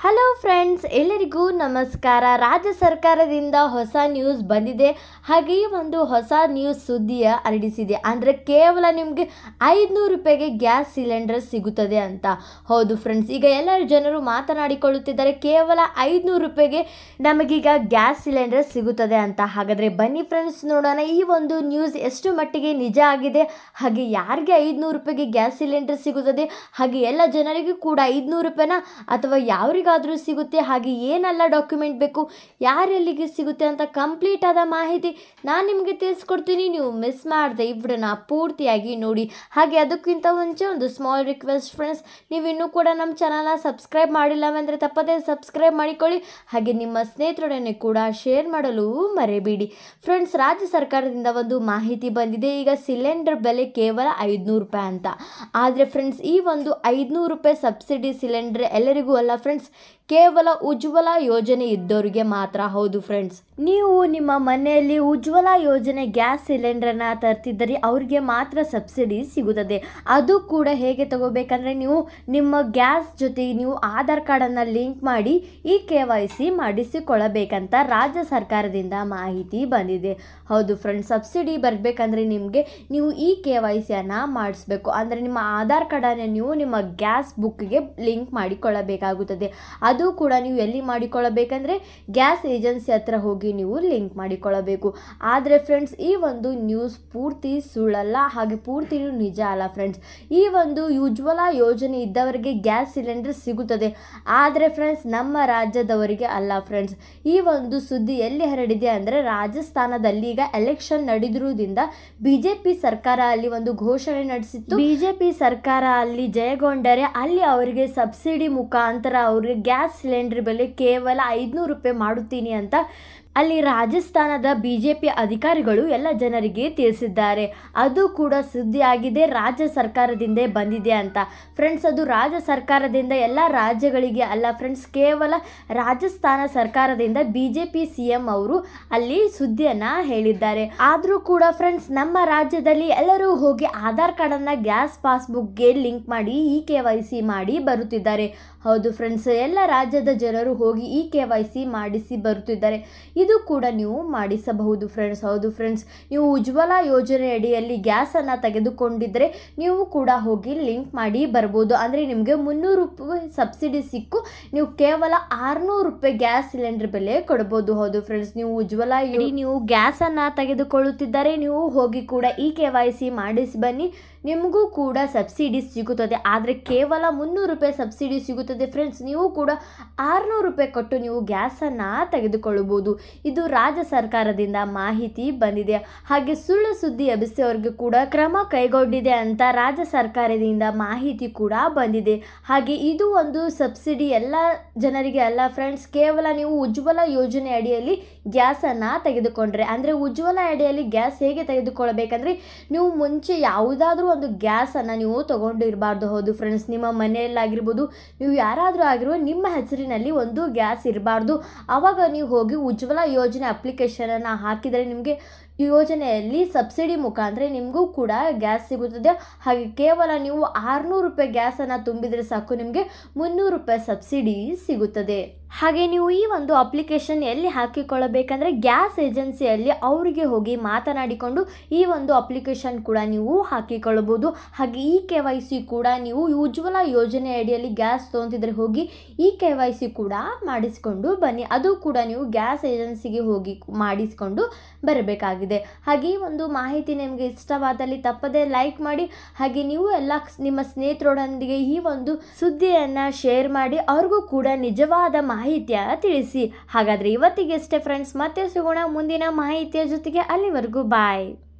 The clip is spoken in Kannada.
ಹಲೋ ಫ್ರೆಂಡ್ಸ್ ಎಲ್ಲರಿಗೂ ನಮಸ್ಕಾರ ರಾಜ್ಯ ಸರ್ಕಾರದಿಂದ ಹೊಸ ನ್ಯೂಸ್ ಬಂದಿದೆ ಹಾಗೆ ಈ ಒಂದು ಹೊಸ ನ್ಯೂಸ್ ಸುದ್ದಿಯ ಹರಡಿಸಿದೆ ಅಂದರೆ ಕೇವಲ ನಿಮಗೆ ಐದುನೂರು ರೂಪಾಯಿಗೆ ಗ್ಯಾಸ್ ಸಿಲಿಂಡರ್ ಸಿಗುತ್ತದೆ ಅಂತ ಹೌದು ಫ್ರೆಂಡ್ಸ್ ಈಗ ಎಲ್ಲ ಜನರು ಮಾತನಾಡಿಕೊಳ್ಳುತ್ತಿದ್ದಾರೆ ಕೇವಲ ಐದುನೂರು ರೂಪಾಯಿಗೆ ನಮಗೀಗ ಗ್ಯಾಸ್ ಸಿಲಿಂಡರ್ ಸಿಗುತ್ತದೆ ಅಂತ ಹಾಗಾದರೆ ಬನ್ನಿ ಫ್ರೆಂಡ್ಸ್ ನೋಡೋಣ ಈ ಒಂದು ನ್ಯೂಸ್ ಎಷ್ಟು ಮಟ್ಟಿಗೆ ನಿಜ ಆಗಿದೆ ಹಾಗೆ ಯಾರಿಗೆ ಐದುನೂರು ರೂಪಾಯಿಗೆ ಗ್ಯಾಸ್ ಸಿಲಿಂಡರ್ ಸಿಗುತ್ತದೆ ಹಾಗೆ ಎಲ್ಲ ಜನರಿಗೂ ಕೂಡ ಐದುನೂರು ರೂಪಾಯಿನ ಅಥವಾ ಯಾರಿಗಾದರೂ ಸಿಗುತ್ತೆ ಹಾಗೆ ಏನೆಲ್ಲ ಡಾಕ್ಯುಮೆಂಟ್ ಬೇಕು ಯಾರೆಲ್ಲಿಗೆ ಸಿಗುತ್ತೆ ಅಂತ ಕಂಪ್ಲೀಟ್ ಆದ ಮಾಹಿತಿ ನಾನು ನಿಮಗೆ ತಿಳಿಸ್ಕೊಡ್ತೀನಿ ನೀವು ಮಿಸ್ ಮಾಡದೆ ಈ ವಿಡಿಯೋನ ಪೂರ್ತಿಯಾಗಿ ನೋಡಿ ಹಾಗೆ ಅದಕ್ಕಿಂತ ಮುಂಚೆ ಒಂದು ಸ್ಮಾಲ್ ರಿಕ್ವೆಸ್ಟ್ ಫ್ರೆಂಡ್ಸ್ ನೀವು ಇನ್ನೂ ಕೂಡ ನಮ್ಮ ಚಾನಲ್ನ ಸಬ್ಸ್ಕ್ರೈಬ್ ಮಾಡಿಲ್ಲವೆಂದರೆ ತಪ್ಪದೇ ಸಬ್ಸ್ಕ್ರೈಬ್ ಮಾಡಿಕೊಳ್ಳಿ ಹಾಗೆ ನಿಮ್ಮ ಸ್ನೇಹಿತರೊಡನೆ ಕೂಡ ಶೇರ್ ಮಾಡಲು ಮರೆಯಬೇಡಿ ಫ್ರೆಂಡ್ಸ್ ರಾಜ್ಯ ಸರ್ಕಾರದಿಂದ ಒಂದು ಮಾಹಿತಿ ಬಂದಿದೆ ಈಗ ಸಿಲಿಂಡರ್ ಬೆಲೆ ಕೇವಲ ಐದುನೂರು ರೂಪಾಯಿ ಅಂತ ಆದರೆ ಫ್ರೆಂಡ್ಸ್ ಈ ಒಂದು ಐದುನೂರು ರೂಪಾಯಿ ಸಬ್ಸಿಡಿ ಸಿಲಿಂಡರ್ ಎಲ್ಲರಿಗೂ ಅಲ್ಲ ಫ್ರೆಂಡ್ಸ್ ಕೇವಲ ಉಜ್ವಲ ಯೋಜನೆ ಇದ್ದವರಿಗೆ ಮಾತ್ರ ಹೌದು ಫ್ರೆಂಡ್ಸ್ ನೀವು ನಿಮ್ಮ ಮನೆಯಲ್ಲಿ ಉಜ್ವಲ ಯೋಜನೆ ಗ್ಯಾಸ್ ಸಿಲಿಂಡರ್ನ ತರ್ತಿದ್ದರೆ ಅವ್ರಿಗೆ ಮಾತ್ರ ಸಬ್ಸಿಡಿ ಸಿಗುತ್ತದೆ ಅದು ಕೂಡ ಹೇಗೆ ತಗೋಬೇಕಂದ್ರೆ ನೀವು ನಿಮ್ಮ ಗ್ಯಾಸ್ ಜೊತೆ ನೀವು ಆಧಾರ್ ಕಾರ್ಡನ್ನು ಲಿಂಕ್ ಮಾಡಿ ಈ ಕೆ ವೈ ಸಿ ಮಾಡಿಸಿಕೊಳ್ಳಬೇಕಂತ ರಾಜ್ಯ ಸರ್ಕಾರದಿಂದ ಮಾಹಿತಿ ಬಂದಿದೆ ಹೌದು ಫ್ರೆಂಡ್ಸ್ ಸಬ್ಸಿಡಿ ಬರಬೇಕಂದ್ರೆ ನಿಮಗೆ ನೀವು ಈ ಕೆ ವೈ ಸಿಯನ್ನು ಮಾಡಿಸ್ಬೇಕು ಅಂದರೆ ನಿಮ್ಮ ಆಧಾರ್ ಕಾರ್ಡನ್ನು ನೀವು ನಿಮ್ಮ ಗ್ಯಾಸ್ ಬುಕ್ಗೆ ಲಿಂಕ್ ಮಾಡಿಕೊಳ್ಳಬೇಕಾಗುತ್ತದೆ ಅದು ಕೂಡ ನೀವು ಎಲ್ಲಿ ಮಾಡಿಕೊಳ್ಳಬೇಕಂದ್ರೆ ಗ್ಯಾಸ್ ಏಜೆನ್ಸಿ ಹತ್ರ ಹೋಗಿ ನೀವು ಲಿಂಕ್ ಮಾಡಿಕೊಳ್ಳಬೇಕು ಆದರೆ ಫ್ರೆಂಡ್ಸ್ ಈ ಒಂದು ನ್ಯೂಸ್ ಪೂರ್ತಿ ಸುಳ್ಳಲ್ಲ ಹಾಗೆ ಪೂರ್ತಿ ನಿಜ ಅಲ್ಲ ಫ್ರೆಂಡ್ಸ್ ಈ ಒಂದು ಉಜ್ವಲ ಯೋಜನೆ ಇದ್ದವರಿಗೆ ಗ್ಯಾಸ್ ಸಿಲಿಂಡರ್ ಸಿಗುತ್ತದೆ ಆದರೆ ಫ್ರೆಂಡ್ಸ್ ನಮ್ಮ ರಾಜ್ಯದವರಿಗೆ ಅಲ್ಲ ಫ್ರೆಂಡ್ಸ್ ಈ ಒಂದು ಸುದ್ದಿ ಎಲ್ಲಿ ಹರಡಿದೆ ಅಂದರೆ ರಾಜಸ್ಥಾನದಲ್ಲಿ ಈಗ ಎಲೆಕ್ಷನ್ ನಡೆದಿರುವುದರಿಂದ ಬಿಜೆಪಿ ಸರ್ಕಾರ ಅಲ್ಲಿ ಒಂದು ಘೋಷಣೆ ನಡೆಸಿತ್ತು ಬಿಜೆಪಿ ಸರ್ಕಾರ ಅಲ್ಲಿ ಜಯಗೊಂಡರೆ ಅಲ್ಲಿ ಅವರಿಗೆ ಸಬ್ಸಿಡಿ ಮುಖಾಂತರ ಅವರಿಗೆ ಗ್ಯಾಸ್ ಸಿಲಿಂಡರ್ ಬೆಲೆ ಕೇವಲ ಐದುನೂರು ರೂಪಾಯಿ ಮಾಡುತ್ತೀನಿ ಅಂತ ಅಲ್ಲಿ ರಾಜಸ್ಥಾನದ ಬಿಜೆಪಿ ಅಧಿಕಾರಿಗಳು ಎಲ್ಲ ಜನರಿಗೆ ತಿಳಿಸಿದ್ದಾರೆ ಅದು ಕೂಡ ಸುದ್ದಿ ಆಗಿದೆ ರಾಜ್ಯ ಸರ್ಕಾರದಿಂದ ಬಂದಿದೆ ಅಂತ ಫ್ರೆಂಡ್ಸ್ ಅದು ರಾಜ್ಯ ಸರ್ಕಾರದಿಂದ ಎಲ್ಲ ರಾಜ್ಯಗಳಿಗೆ ಅಲ್ಲ ಫ್ರೆಂಡ್ಸ್ ಕೇವಲ ರಾಜಸ್ಥಾನ ಸರ್ಕಾರದಿಂದ B J P C M ಅವರು ಅಲ್ಲಿ ಸುದ್ದಿಯನ್ನು ಹೇಳಿದ್ದಾರೆ ಆದರೂ ಕೂಡ ಫ್ರೆಂಡ್ಸ್ ನಮ್ಮ ರಾಜ್ಯದಲ್ಲಿ ಎಲ್ಲರೂ ಹೋಗಿ ಆಧಾರ್ ಕಾರ್ಡನ್ನು ಗ್ಯಾಸ್ ಪಾಸ್ಬುಕ್ಗೆ ಲಿಂಕ್ ಮಾಡಿ ಇ ಕೆ ವೈ ಸಿ ಮಾಡಿ ಬರುತ್ತಿದ್ದಾರೆ ಹೌದು ಫ್ರೆಂಡ್ಸ್ ಎಲ್ಲ ರಾಜ್ಯದ ಜನರು ಹೋಗಿ ಇ ಕೆ ವೈ ಸಿ ಮಾಡಿಸಿ ಬರುತ್ತಿದ್ದಾರೆ ಇದು ಕೂಡ ನೀವು ಮಾಡಿಸಬಹುದು ಫ್ರೆಂಡ್ಸ್ ಹೌದು ಫ್ರೆಂಡ್ಸ್ ನೀವು ಉಜ್ವಲ ಯೋಜನೆ ಅಡಿಯಲ್ಲಿ ಗ್ಯಾಸನ್ನು ತೆಗೆದುಕೊಂಡಿದ್ದರೆ ನೀವು ಕೂಡ ಹೋಗಿ ಲಿಂಕ್ ಮಾಡಿ ಬರ್ಬೋದು ಅಂದರೆ ನಿಮಗೆ ಮುನ್ನೂರು ರೂಪಾಯಿ ಸಬ್ಸಿಡಿ ಸಿಕ್ಕು ನೀವು ಕೇವಲ ಆರುನೂರು ರೂಪಾಯಿ ಗ್ಯಾಸ್ ಸಿಲಿಂಡರ್ ಬೆಲೆ ಕೊಡ್ಬೋದು ಹೌದು ಫ್ರೆಂಡ್ಸ್ ನೀವು ಉಜ್ವಲ ಇಡೀ ನೀವು ಗ್ಯಾಸನ್ನು ತೆಗೆದುಕೊಳ್ಳುತ್ತಿದ್ದರೆ ನೀವು ಹೋಗಿ ಕೂಡ ಈ ಕೆ ವೈ ಸಿ ಮಾಡಿಸಿ ಬನ್ನಿ ನಿಮಗೂ ಕೂಡ ಸಬ್ಸಿಡಿ ಸಿಗುತ್ತದೆ ಆದರೆ ಕೇವಲ ಮುನ್ನೂರು ರೂಪಾಯಿ ಸಬ್ಸಿಡಿ ಸಿಗುತ್ತದೆ ಫ್ರೆಂಡ್ಸ್ ನೀವು ಕೂಡ ಆರುನೂರು ರೂಪಾಯಿ ಕೊಟ್ಟು ನೀವು ಗ್ಯಾಸನ್ನು ತೆಗೆದುಕೊಳ್ಳಬಹುದು ಇದು ರಾಜ್ಯ ಸರ್ಕಾರದಿಂದ ಮಾಹಿತಿ ಬಂದಿದೆ ಹಾಗೆ ಸುಳ್ಳು ಸುದ್ದಿ ಎಬ್ಬಿಸೋರಿಗೆ ಕೂಡ ಕ್ರಮ ಕೈಗೊಂಡಿದೆ ಅಂತ ರಾಜ್ಯ ಸರ್ಕಾರದಿಂದ ಮಾಹಿತಿ ಕೂಡ ಬಂದಿದೆ ಹಾಗೆ ಇದು ಒಂದು ಸಬ್ಸಿಡಿ ಎಲ್ಲ ಜನರಿಗೆ ಅಲ್ಲ ಫ್ರೆಂಡ್ಸ್ ಕೇವಲ ನೀವು ಉಜ್ವಲ ಯೋಜನೆ ಅಡಿಯಲ್ಲಿ ಗ್ಯಾಸನ್ನು ತೆಗೆದುಕೊಂಡ್ರೆ ಅಂದರೆ ಉಜ್ವಲ ಅಡಿಯಲ್ಲಿ ಗ್ಯಾಸ್ ಹೇಗೆ ತೆಗೆದುಕೊಳ್ಬೇಕಂದ್ರೆ ನೀವು ಮುಂಚೆ ಯಾವುದಾದ್ರೂ ಒಂದು ಗ್ಯಾಸನ್ನು ನೀವು ತೊಗೊಂಡಿರಬಾರ್ದು ಹೌದು ಫ್ರೆಂಡ್ಸ್ ನಿಮ್ಮ ಮನೆಯಲ್ಲಾಗಿರ್ಬೋದು ನೀವು ಯಾರಾದರೂ ಆಗಿರುವ ನಿಮ್ಮ ಹೆಸರಿನಲ್ಲಿ ಒಂದು ಗ್ಯಾಸ್ ಇರಬಾರ್ದು ಆವಾಗ ನೀವು ಹೋಗಿ ಉಜ್ವಲ ಯೋಜನೆ ಅಪ್ಲಿಕೇಶನನ್ನು ಹಾಕಿದರೆ ನಿಮಗೆ ಯೋಜನೆಯಲ್ಲಿ ಸಬ್ಸಿಡಿ ಮುಖಾಂತರ ನಿಮಗೂ ಕೂಡ ಗ್ಯಾಸ್ ಸಿಗುತ್ತದೆ ಹಾಗೆ ಕೇವಲ ನೀವು ಆರುನೂರು ರೂಪಾಯಿ ಗ್ಯಾಸನ್ನು ತುಂಬಿದರೆ ಸಾಕು ನಿಮಗೆ ಮುನ್ನೂರು ರೂಪಾಯಿ ಸಬ್ಸಿಡಿ ಸಿಗುತ್ತದೆ ಹಾಗೆ ನೀವು ಈ ಒಂದು ಅಪ್ಲಿಕೇಶನ್ ಎಲ್ಲಿ ಹಾಕಿಕೊಳ್ಳಬೇಕಂದ್ರೆ ಗ್ಯಾಸ್ ಏಜೆನ್ಸಿಯಲ್ಲಿ ಅವರಿಗೆ ಹೋಗಿ ಮಾತನಾಡಿಕೊಂಡು ಈ ಒಂದು ಅಪ್ಲಿಕೇಶನ್ ಕೂಡ ನೀವು ಹಾಕಿಕೊಳ್ಳಬಹುದು ಹಾಗೆ ಈ ಕೆ ವೈ ಸಿ ಕೂಡ ನೀವು ಉಜ್ವಲ ಯೋಜನೆ ಅಡಿಯಲ್ಲಿ ಗ್ಯಾಸ್ ತೊಗೊತಿದ್ರೆ ಹೋಗಿ ಈ ಕೆ ವೈ ಸಿ ಕೂಡ ಮಾಡಿಸಿಕೊಂಡು ಬನ್ನಿ ಅದು ಕೂಡ ನೀವು ಗ್ಯಾಸ್ ಏಜೆನ್ಸಿಗೆ ಹೋಗಿ ಮಾಡಿಸಿಕೊಂಡು ಬರಬೇಕಾಗಿದೆ ಹಾಗೆ ಈ ಒಂದು ಮಾಹಿತಿ ನಿಮಗೆ ಇಷ್ಟವಾದಲ್ಲಿ ತಪ್ಪದೇ ಲೈಕ್ ಮಾಡಿ ಹಾಗೆ ನೀವು ಎಲ್ಲ ನಿಮ್ಮ ಸ್ನೇಹಿತರೊಡೊಂದಿಗೆ ಈ ಒಂದು ಸುದ್ದಿಯನ್ನು ಶೇರ್ ಮಾಡಿ ಅವ್ರಿಗೂ ಕೂಡ ನಿಜವಾದ ಮಾಹಿತಿಯ ತಿಳಿಸಿ ಹಾಗಾದರೆ ಇವತ್ತಿಗೆ ಅಷ್ಟೇ ಫ್ರೆಂಡ್ಸ್ ಮತ್ತೆ ಸಿಗೋಣ ಮುಂದಿನ ಮಾಹಿತಿಯ ಜೊತೆಗೆ ಅಲ್ಲಿವರೆಗೂ ಬಾಯ್